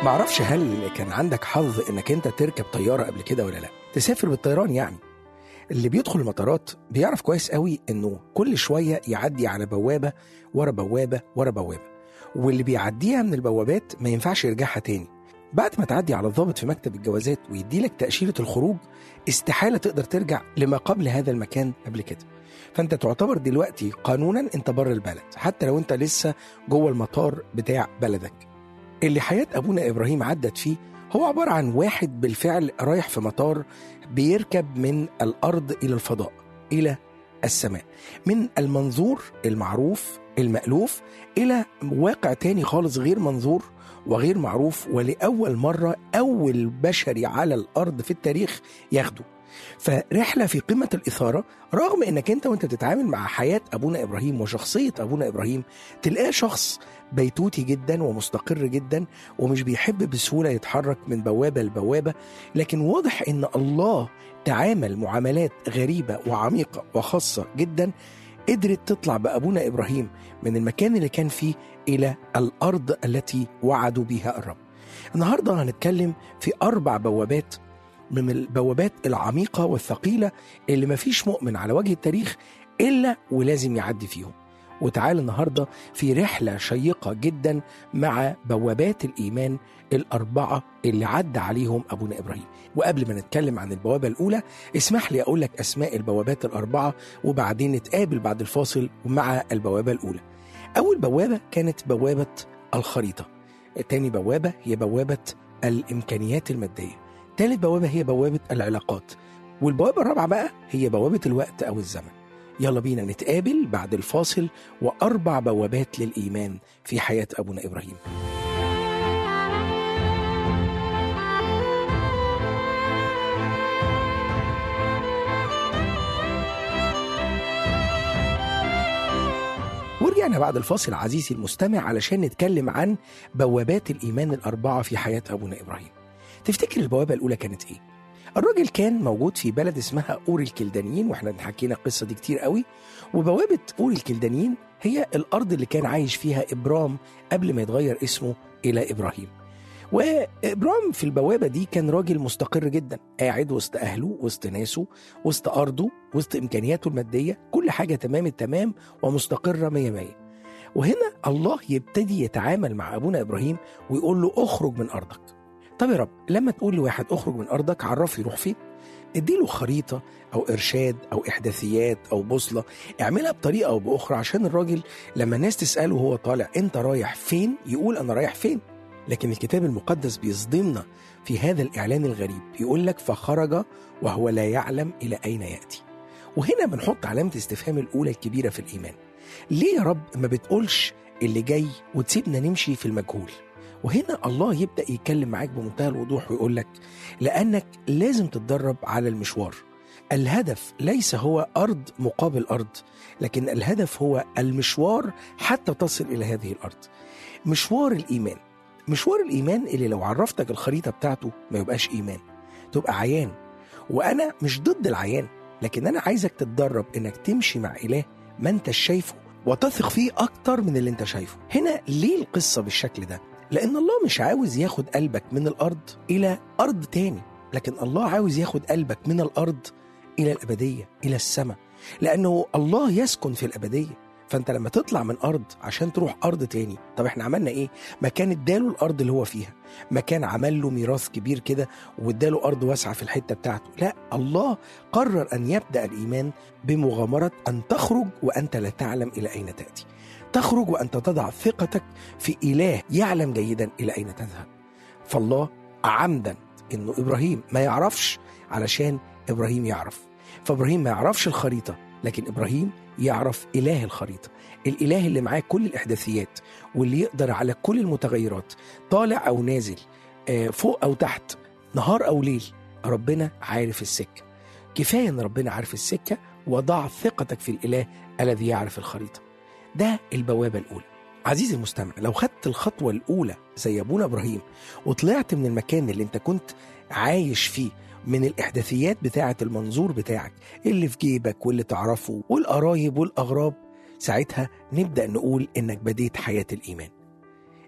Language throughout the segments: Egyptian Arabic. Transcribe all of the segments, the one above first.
معرفش هل كان عندك حظ انك انت تركب طياره قبل كده ولا لا تسافر بالطيران يعني اللي بيدخل المطارات بيعرف كويس قوي انه كل شويه يعدي على بوابه ورا بوابه ورا بوابه واللي بيعديها من البوابات ما ينفعش يرجعها تاني بعد ما تعدي على الضابط في مكتب الجوازات ويديلك تأشيرة الخروج استحالة تقدر ترجع لما قبل هذا المكان قبل كده فانت تعتبر دلوقتي قانونا انت بره البلد حتى لو انت لسه جوه المطار بتاع بلدك اللي حياة أبونا إبراهيم عدت فيه هو عبارة عن واحد بالفعل رايح في مطار بيركب من الأرض إلى الفضاء إلى السماء من المنظور المعروف المألوف إلى واقع تاني خالص غير منظور وغير معروف ولأول مرة أول بشري على الأرض في التاريخ ياخده فرحلة في قمة الإثارة رغم إنك أنت وأنت بتتعامل مع حياة أبونا إبراهيم وشخصية أبونا إبراهيم تلاقيه شخص بيتوتي جدا ومستقر جدا ومش بيحب بسهولة يتحرك من بوابة لبوابة لكن واضح إن الله تعامل معاملات غريبة وعميقة وخاصة جدا قدرت تطلع بأبونا إبراهيم من المكان اللي كان فيه إلى الأرض التي وعدوا بها الرب النهاردة هنتكلم في أربع بوابات من البوابات العميقة والثقيلة اللي مفيش مؤمن على وجه التاريخ إلا ولازم يعدي فيهم وتعال النهاردة في رحلة شيقة جدا مع بوابات الإيمان الأربعة اللي عدى عليهم أبونا إبراهيم وقبل ما نتكلم عن البوابة الأولى اسمح لي أقول لك أسماء البوابات الأربعة وبعدين نتقابل بعد الفاصل مع البوابة الأولى أول بوابة كانت بوابة الخريطة تاني بوابة هي بوابة الإمكانيات المادية تالت بوابة هي بوابة العلاقات والبوابة الرابعة بقى هي بوابة الوقت أو الزمن يلا بينا نتقابل بعد الفاصل وأربع بوابات للإيمان في حياة أبونا إبراهيم ورجعنا بعد الفاصل عزيزي المستمع علشان نتكلم عن بوابات الإيمان الأربعة في حياة أبونا إبراهيم تفتكر البوابة الأولى كانت إيه؟ الراجل كان موجود في بلد اسمها أور الكلدانيين واحنا حكينا القصة دي كتير قوي وبوابة أور الكلدانيين هي الأرض اللي كان عايش فيها إبرام قبل ما يتغير اسمه إلى إبراهيم وإبرام في البوابة دي كان راجل مستقر جدا قاعد وسط أهله وسط ناسه وسط أرضه وسط إمكانياته المادية كل حاجة تمام التمام ومستقرة مية مية وهنا الله يبتدي يتعامل مع أبونا إبراهيم ويقول له أخرج من أرضك طب يا رب لما تقول لواحد اخرج من ارضك عرفه يروح فين اديله خريطة أو إرشاد أو إحداثيات أو بوصلة اعملها بطريقة أو بأخرى عشان الراجل لما الناس تسأله وهو طالع أنت رايح فين يقول أنا رايح فين لكن الكتاب المقدس بيصدمنا في هذا الإعلان الغريب يقول لك فخرج وهو لا يعلم إلى أين يأتي وهنا بنحط علامة استفهام الأولى الكبيرة في الإيمان ليه يا رب ما بتقولش اللي جاي وتسيبنا نمشي في المجهول وهنا الله يبدا يتكلم معاك بمنتهى الوضوح ويقول لك لانك لازم تتدرب على المشوار الهدف ليس هو ارض مقابل ارض لكن الهدف هو المشوار حتى تصل الى هذه الارض مشوار الايمان مشوار الايمان اللي لو عرفتك الخريطه بتاعته ما يبقاش ايمان تبقى عيان وانا مش ضد العيان لكن انا عايزك تتدرب انك تمشي مع اله ما انت شايفه وتثق فيه اكتر من اللي انت شايفه هنا ليه القصه بالشكل ده لأن الله مش عاوز ياخد قلبك من الأرض إلى أرض تاني لكن الله عاوز ياخد قلبك من الأرض إلى الأبدية إلى السماء لأنه الله يسكن في الأبدية فأنت لما تطلع من أرض عشان تروح أرض تاني طب إحنا عملنا إيه؟ مكان اداله الأرض اللي هو فيها مكان عمل له ميراث كبير كده واداله أرض واسعة في الحتة بتاعته لا الله قرر أن يبدأ الإيمان بمغامرة أن تخرج وأنت لا تعلم إلى أين تأتي تخرج وانت تضع ثقتك في اله يعلم جيدا الى اين تذهب فالله عمدا انه ابراهيم ما يعرفش علشان ابراهيم يعرف فابراهيم ما يعرفش الخريطه لكن ابراهيم يعرف اله الخريطه الاله اللي معاه كل الاحداثيات واللي يقدر على كل المتغيرات طالع او نازل فوق او تحت نهار او ليل ربنا عارف السكه كفايه ان ربنا عارف السكه وضع ثقتك في الاله الذي يعرف الخريطه ده البوابة الأولى عزيزي المستمع لو خدت الخطوة الأولى زي أبونا إبراهيم وطلعت من المكان اللي أنت كنت عايش فيه من الإحداثيات بتاعة المنظور بتاعك اللي في جيبك واللي تعرفه والقرايب والأغراب ساعتها نبدأ نقول إنك بديت حياة الإيمان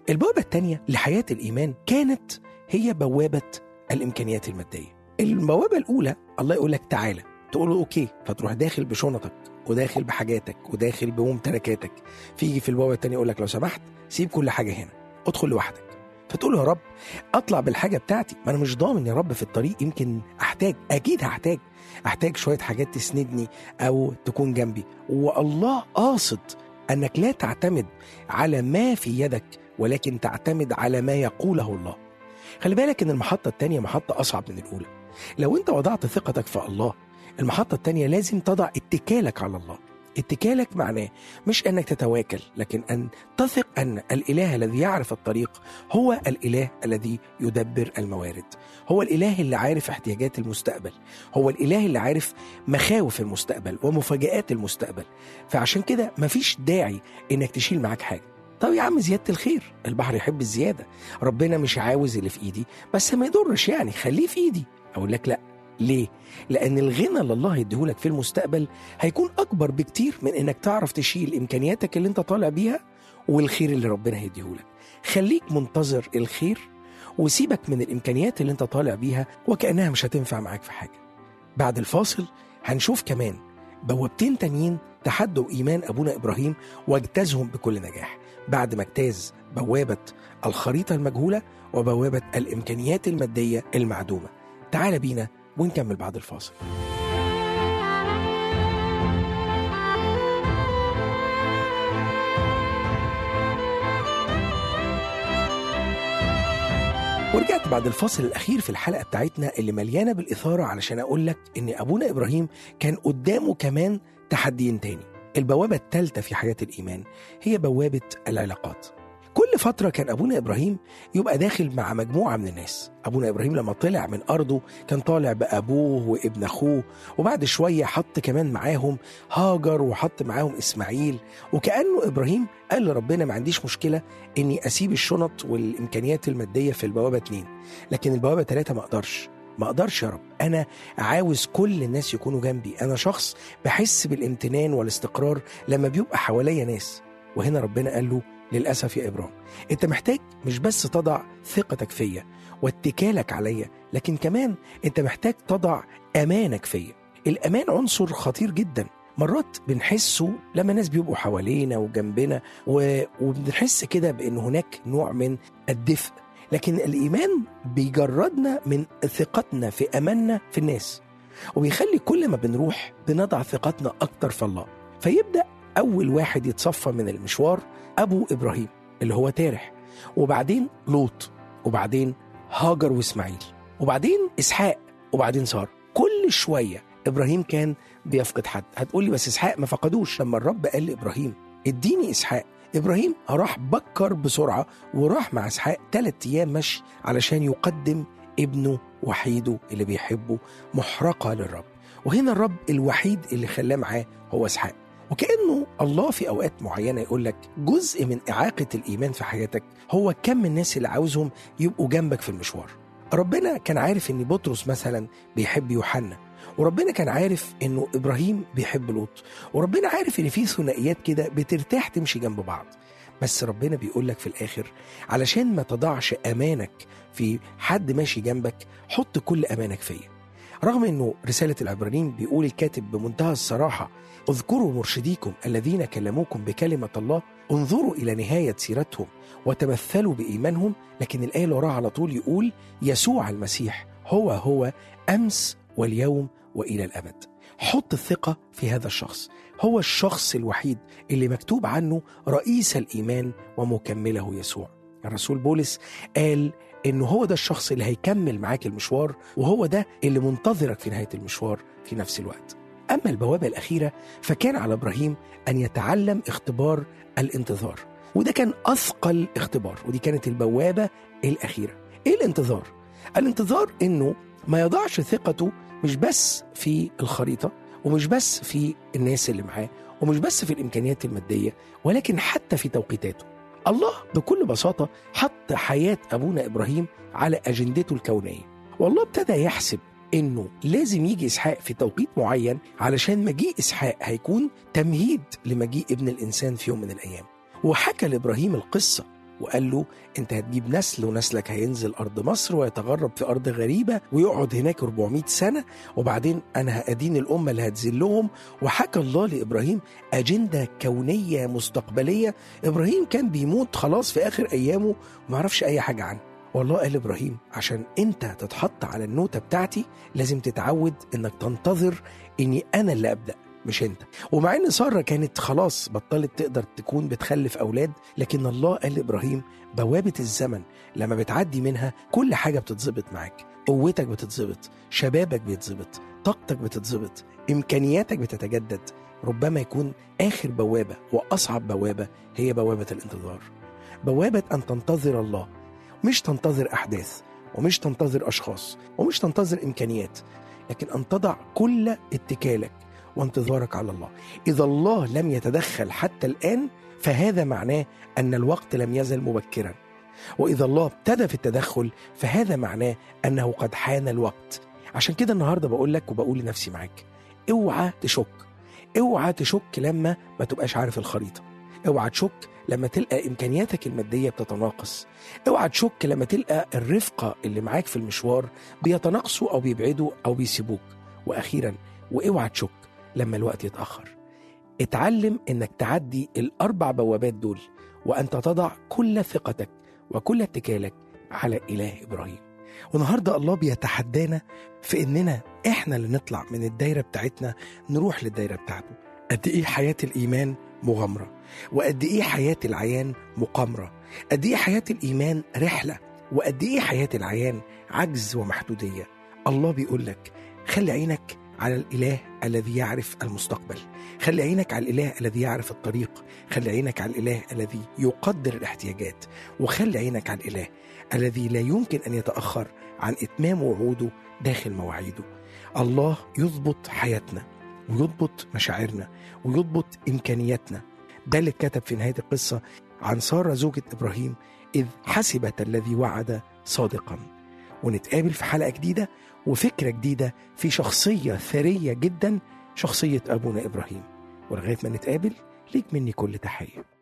البوابة الثانية لحياة الإيمان كانت هي بوابة الإمكانيات المادية البوابة الأولى الله يقول لك تعالى تقول له أوكي فتروح داخل بشنطك وداخل بحاجاتك وداخل بممتلكاتك فيجي في البوابة الثانية يقول لك لو سمحت سيب كل حاجة هنا ادخل لوحدك فتقول له يا رب اطلع بالحاجه بتاعتي ما انا مش ضامن يا رب في الطريق يمكن احتاج اكيد هحتاج احتاج شويه حاجات تسندني او تكون جنبي والله قاصد انك لا تعتمد على ما في يدك ولكن تعتمد على ما يقوله الله خلي بالك ان المحطه الثانيه محطه اصعب من الاولى لو انت وضعت ثقتك في الله المحطه الثانيه لازم تضع اتكالك على الله اتكالك معناه مش انك تتواكل لكن ان تثق ان الاله الذي يعرف الطريق هو الاله الذي يدبر الموارد هو الاله اللي عارف احتياجات المستقبل هو الاله اللي عارف مخاوف المستقبل ومفاجات المستقبل فعشان كده مفيش داعي انك تشيل معاك حاجه طب يا عم زياده الخير البحر يحب الزياده ربنا مش عاوز اللي في ايدي بس ما يضرش يعني خليه في ايدي اقول لك لا ليه؟ لأن الغنى اللي الله يديهولك في المستقبل هيكون أكبر بكتير من إنك تعرف تشيل إمكانياتك اللي أنت طالع بيها والخير اللي ربنا هيديهولك. خليك منتظر الخير وسيبك من الإمكانيات اللي أنت طالع بيها وكأنها مش هتنفع معاك في حاجة. بعد الفاصل هنشوف كمان بوابتين تانيين تحدوا إيمان أبونا إبراهيم واجتازهم بكل نجاح بعد ما اجتاز بوابة الخريطة المجهولة وبوابة الإمكانيات المادية المعدومة تعال بينا ونكمل بعد الفاصل ورجعت بعد الفاصل الأخير في الحلقة بتاعتنا اللي مليانة بالإثارة علشان أقول لك إن أبونا إبراهيم كان قدامه كمان تحديين تاني البوابة الثالثة في حياة الإيمان هي بوابة العلاقات كل فترة كان أبونا إبراهيم يبقى داخل مع مجموعة من الناس أبونا إبراهيم لما طلع من أرضه كان طالع بأبوه وابن أخوه وبعد شوية حط كمان معاهم هاجر وحط معاهم إسماعيل وكأنه إبراهيم قال لربنا ما عنديش مشكلة إني أسيب الشنط والإمكانيات المادية في البوابة اتنين لكن البوابة ثلاثة ما أقدرش ما اقدرش يا رب انا عاوز كل الناس يكونوا جنبي انا شخص بحس بالامتنان والاستقرار لما بيبقى حواليا ناس وهنا ربنا قال له للأسف يا إبراهيم أنت محتاج مش بس تضع ثقتك فيا واتكالك عليا لكن كمان أنت محتاج تضع أمانك فيا الأمان عنصر خطير جدا مرات بنحسه لما الناس بيبقوا حوالينا وجنبنا و... وبنحس كده بأن هناك نوع من الدفء لكن الإيمان بيجردنا من ثقتنا في أماننا في الناس وبيخلي كل ما بنروح بنضع ثقتنا أكتر في الله فيبدأ أول واحد يتصفى من المشوار أبو إبراهيم اللي هو تارح وبعدين لوط وبعدين هاجر وإسماعيل وبعدين إسحاق وبعدين سارة كل شوية إبراهيم كان بيفقد حد هتقولي بس إسحاق ما فقدوش لما الرب قال لإبراهيم اديني إسحاق إبراهيم راح بكر بسرعة وراح مع إسحاق ثلاث أيام مشي علشان يقدم ابنه وحيده اللي بيحبه محرقة للرب وهنا الرب الوحيد اللي خلاه معاه هو إسحاق وكأنه الله في أوقات معينة يقول لك جزء من إعاقة الإيمان في حياتك هو كم الناس اللي عاوزهم يبقوا جنبك في المشوار ربنا كان عارف ان بطرس مثلا بيحب يوحنا وربنا كان عارف انه ابراهيم بيحب لوط وربنا عارف ان في ثنائيات كده بترتاح تمشي جنب بعض بس ربنا بيقول لك في الاخر علشان ما تضعش امانك في حد ماشي جنبك حط كل امانك فيا رغم انه رساله العبرانيين بيقول الكاتب بمنتهى الصراحه اذكروا مرشديكم الذين كلموكم بكلمه الله انظروا الى نهايه سيرتهم وتمثلوا بايمانهم لكن الايه اللي وراها على طول يقول يسوع المسيح هو هو امس واليوم والى الابد حط الثقه في هذا الشخص هو الشخص الوحيد اللي مكتوب عنه رئيس الايمان ومكمله يسوع الرسول بولس قال انه هو ده الشخص اللي هيكمل معاك المشوار وهو ده اللي منتظرك في نهايه المشوار في نفس الوقت اما البوابه الاخيره فكان على ابراهيم ان يتعلم اختبار الانتظار وده كان اثقل اختبار ودي كانت البوابه الاخيره ايه الانتظار الانتظار انه ما يضعش ثقته مش بس في الخريطه ومش بس في الناس اللي معاه ومش بس في الامكانيات الماديه ولكن حتى في توقيتاته الله بكل بساطه حط حياه ابونا ابراهيم على اجندته الكونيه والله ابتدى يحسب انه لازم يجي اسحاق في توقيت معين علشان مجيء اسحاق هيكون تمهيد لمجيء ابن الانسان في يوم من الايام وحكى لابراهيم القصه وقال له انت هتجيب نسل ونسلك هينزل ارض مصر ويتغرب في ارض غريبه ويقعد هناك 400 سنه وبعدين انا هادين الامه اللي هتذلهم وحكى الله لابراهيم اجنده كونيه مستقبليه ابراهيم كان بيموت خلاص في اخر ايامه وما يعرفش اي حاجه عنه والله قال ابراهيم عشان انت تتحط على النوتة بتاعتي لازم تتعود انك تنتظر اني انا اللي ابدا مش انت ومع ان ساره كانت خلاص بطلت تقدر تكون بتخلف اولاد لكن الله قال لابراهيم بوابه الزمن لما بتعدي منها كل حاجه بتتظبط معاك قوتك بتتظبط شبابك بيتظبط طاقتك بتتظبط امكانياتك بتتجدد ربما يكون اخر بوابه واصعب بوابه هي بوابه الانتظار بوابه ان تنتظر الله مش تنتظر احداث ومش تنتظر اشخاص ومش تنتظر امكانيات لكن ان تضع كل اتكالك وانتظارك على الله اذا الله لم يتدخل حتى الان فهذا معناه ان الوقت لم يزل مبكرا واذا الله ابتدى في التدخل فهذا معناه انه قد حان الوقت عشان كده النهارده بقول لك وبقول لنفسي معاك اوعى تشك اوعى تشك لما ما تبقاش عارف الخريطه اوعى تشك لما تلقى امكانياتك الماديه بتتناقص اوعى تشك لما تلقى الرفقه اللي معاك في المشوار بيتناقصوا او بيبعدوا او بيسيبوك واخيرا واوعى تشك لما الوقت يتاخر اتعلم انك تعدي الاربع بوابات دول وانت تضع كل ثقتك وكل اتكالك على اله ابراهيم والنهارده الله بيتحدانا في اننا احنا اللي نطلع من الدايره بتاعتنا نروح للدايره بتاعته قد ايه حياه الايمان مغامره وقد ايه حياه العيان مقامره قد ايه حياه الايمان رحله وقد ايه حياه العيان عجز ومحدوديه الله بيقول لك خلي عينك على الاله الذي يعرف المستقبل خلي عينك على الاله الذي يعرف الطريق خلي عينك على الاله الذي يقدر الاحتياجات وخلي عينك على الاله الذي لا يمكن ان يتاخر عن اتمام وعوده داخل مواعيده الله يضبط حياتنا ويضبط مشاعرنا ويضبط امكانياتنا ده اللي اتكتب في نهايه القصه عن ساره زوجة ابراهيم اذ حسبت الذي وعد صادقا ونتقابل في حلقه جديده وفكره جديده في شخصيه ثريه جدا شخصيه ابونا ابراهيم ولغايه ما نتقابل ليك مني كل تحيه